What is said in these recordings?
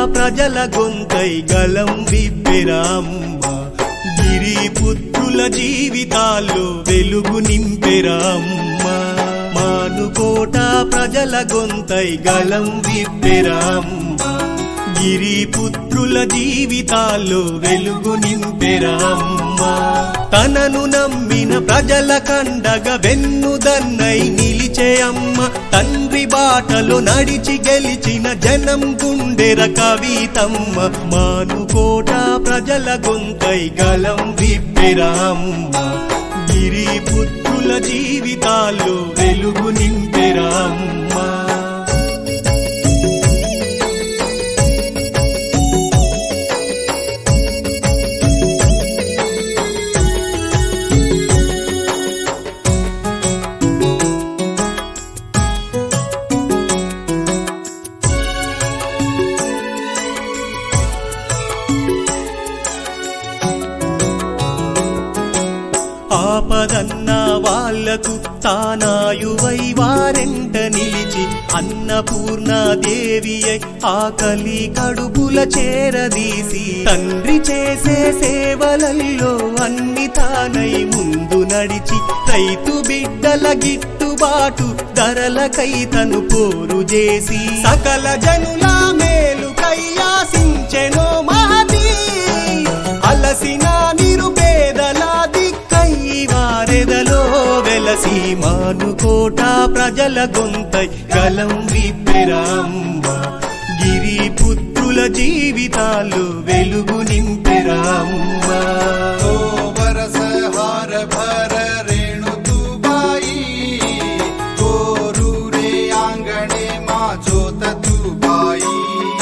ప్రజల గొంతై గలం విప్పెరామ్మ గిరిపుత్రుల జీవితాల్లో వెలుగు నింపెరామ్మ మానుకోట ప్రజల గొంతై గలం విప్పెరామ్మ గిరిపుత్రుల జీవితాల్లో వెలుగు నింపెరామ్మ తనను నమ్మిన ప్రజల కండగ వెన్నుదన్నై నిలిచే అమ్మ తండ్రి బాటలో నడిచి గెలిచిన జనం గుండెర కవితమ్మ మానుకోట ప్రజల గొంతై గలం విప్పెరామ్మ గిరిపుత్రుల జీవితాల్లో వెలుగు నింపెరామ్మ ఆపదన్న వాళ్లకు తానాయువై వారెంట నిలిచి అన్నపూర్ణాదేవి ఆకలి కడుపుల చేరదీసి తండ్రి చేసే సేవలల్లో అన్ని తానై ముందు నడిచి రైతు బిడ్డల గిట్టుబాటు ధరలకై తను పోరు చేసి సకల జనుల మేలు కయ్యాసించెనో మహతి అలసిన నిరుపేదల దిక్కై వారెదలో వెలసి మానుకోట ప్రజల గొంతై గలం విప్పెరామ్మ గిరిపుత్రుల జీవితాలు వెలుగు నింపెరామ్మ ओ बरस हार भर रेणु तुबाई गोरू रे आंगणे मा जोत तुबाई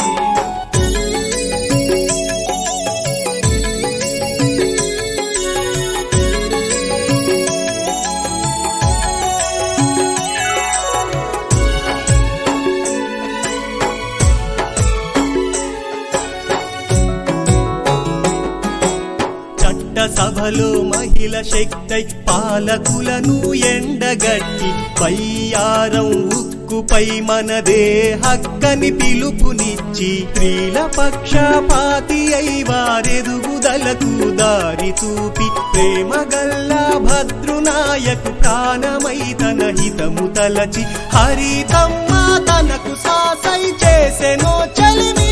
చట్ట సభలో మహిళ శక్తై పాలకులను ఎండగట్టి పయ్యారం ఉక్కుపై మనదే హక్కని పిలుపునిచ్చి స్త్రీల పక్షపాతి అయి వారెదుగుదలకు దారి చూపి ప్రేమ గల్లా భద్రునాయకు ప్రాణమై తన హితము తలచి హరితమ్మ తనకు సాసై చేసెనో చలిమి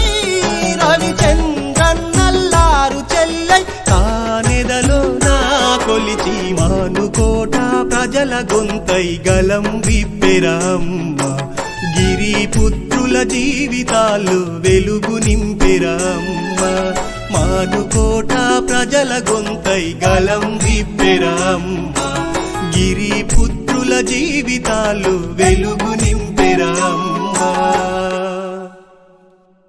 రవిచంద్రన్నల్లారు చెల్లై కానెదలో నా కొలిచి మానుకోట ప్రజల గొంతై గలం విప్పెరామ్మ గిరిపుత్రుల జీవితాలు వెలుగు నింపెరామ్మ మానుకోట ప్రజల గొంతై గలం విప్పెరామ్మ గిరిపుత్రుల జీవితాలు వెలుగు నింపెరామ్మ